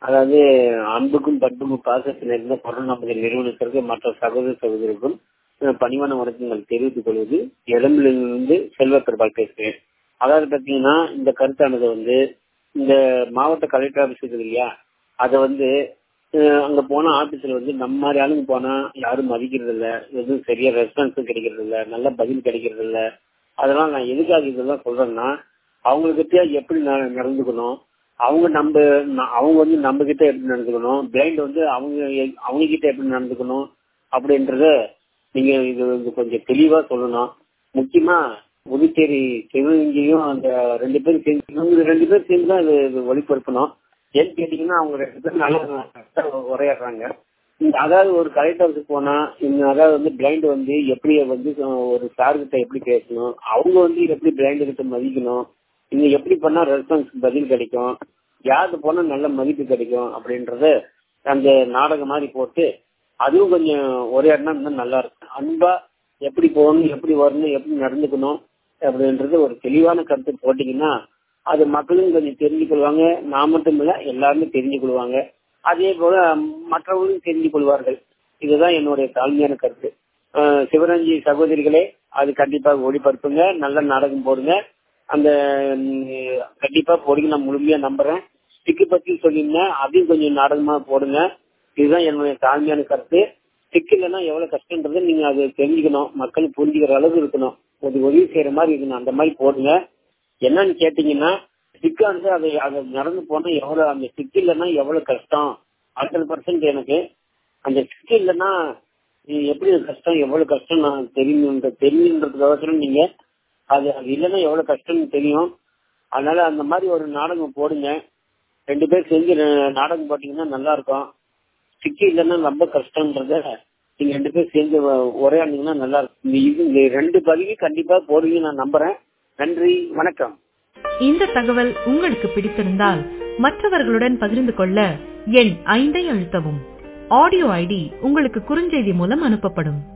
அதாவது அன்புக்கும் பண்புக்கும் பாசத்தில் இருந்த கொரோனா நமது நிறுவனத்திற்கு மற்ற சகோதர சகோதரிக்கும் அஹ், பணிவான வணக்கங்கள் தெரிவித்துக் கொள்வது எலும்பிலிருந்து செல்வப்பெருமாள் பேசுகிறேன் அதாவது பாத்தீங்கன்னா இந்த கருத்தானது வந்து இந்த மாவட்ட கலெக்டர் ஆபீஸ் இருக்குது இல்லையா அதை வந்து அஹ், அங்க போன ஆபீஸ்ல வந்து நம்ம மாதிரி ஆளுங்க போனா யாரும் மதிக்கிறது இல்ல எதுவும் சரியா ரெஸ்பான்ஸும் கிடைக்கிறது இல்ல நல்ல பதில் கிடைக்கிறது இல்ல அதெல்லாம் நான் எதுக்காக இதெல்லாம் சொல்றேன்னா அவங்ககிட்ட எப்படி ந- நடந்துக்கணும் அவங்க நம்ம ந- அவங்க வந்து நம்ம கிட்ட எப்படி நடந்துக்கணும் பிளைண்ட் வந்து அவங்க எ- அவங்க கிட்ட எப்படி நடந்துக்கணும் அப்படின்றத நீங்க இது வந்து கொஞ்சம் தெளிவா சொல்லணும் முக்கியமா புதுச்சேரி சிவகங்கையும் அந்த ரெண்டு பேரும் சேர்ந்து இவங்க ரெண்டு பேரும் சேர்ந்து தான் இது இது ஒளிபரப்பணும் ஏன்னு கேட்டீங்கன்னா அவங்க ரெண்டு பேரும் நல்லா உரையாடுறாங்க இந்த அதாவது ஒரு கலெக்டருக்கு போனா இந்த அதாவது வந்து பிளைண்ட் வந்து எப்படி வந்து ஒரு சார் கிட்ட எப்படி பேசணும் அவங்க வந்து எப்படி பிளைண்ட் கிட்ட மதிக்கணும் இங்க எப்படி பண்ணா ரெஸ்பான்ஸ் பதில் கிடைக்கும் யாருக்கு போனா நல்ல மதிப்பு கிடைக்கும் அப்படின்றத அந்த நாடகம் மாதிரி போட்டு அதுவும் கொஞ்சம் உரையாடினா இன்னும் நல்லா இருக்கும் அன்பா எப்படி போகணும் எப்படி வரணும் எப்படி நடந்துக்கணும் அப்படின்றது ஒரு தெளிவான கருத்து போட்டீங்கன்னா அது மக்களும் கொஞ்சம் தெரிஞ்சு கொள்வாங்க நான் மட்டும் இல்ல எல்லாருமே தெரிஞ்சு கொள்வாங்க அதே போல மற்றவர்களும் தெரிஞ்சு கொள்வார்கள் இதுதான் என்னுடைய தாழ்மையான கருத்து அஹ் சிவரஞ்சி சகோதரிகளே அது கண்டிப்பாக ஒளிபரப்புங்க நல்ல நாடகம் போடுங்க அந்த ம், கண்டிப்பா போடுங்க நான் முழுமையா நம்புறேன் ஸ்டிக்கு பத்தி சொல்லியிருந்தேன் அதையும் கொஞ்சம் நாடகமா போடுங்க இதுதான் என்னுடைய தாழ்மையான கருத்து ஸ்டிக் இல்லைன்னா எவ்வளவு கஷ்டன்றதை நீங்க அது தெரிஞ்சுக்கணும் மக்கள் புரிஞ்சுக்கிற அளவு இருக்கணும் ஒரு உதவி செய்யற மாதிரி இருக்கணும் அந்த மாதிரி போடுங்க என்னன்னு கேட்டீங்கன்னா ஸ்டிக் வந்து அதை அதை நடந்து போனா எவ்வளவு அந்த ஸ்டிக் இல்லைன்னா எவ்வளவு கஷ்டம் ஹண்ட்ரட் பர்சன்ட் எனக்கு அந்த ஸ்டிக் இல்லைன்னா இது எப்படி கஷ்டம் எவ்வளவு கஷ்டம் நான் தெரியுன்ற தெரியுன்றதுக்கோசரம் நீங்க அது அது இல்லைன்னா எவ்வளவு கஷ்டம்னு தெரியும் அதனால அந்த மாதிரி ஒரு நாடகம் போடுங்க ரெண்டு பேர் செஞ்சு நா- நாடகம் போட்டீங்கன்னா நல்லா இருக்கும் ஸ்டிக் இல்லைன்னா ரொம்ப கஷ்டம்ன்றத நீங்க ரெண்டு பேர் சேர்ந்து வ- உரையாடினீங்கன்னா நல்லா இருக்கும் இந்த இது இந்த ரெண்டு பதிவு கண்டிப்பா போடுவீங்க நான் நம்புறேன் நன்றி வணக்கம் இந்த தகவல் உங்களுக்கு பிடித்திருந்தால் மற்றவர்களுடன் பகிர்ந்து கொள்ள எண் ஐந்தை அழுத்தவும் ஆடியோ ஐடி உங்களுக்கு குறுஞ்செய்தி மூலம் அனுப்பப்படும்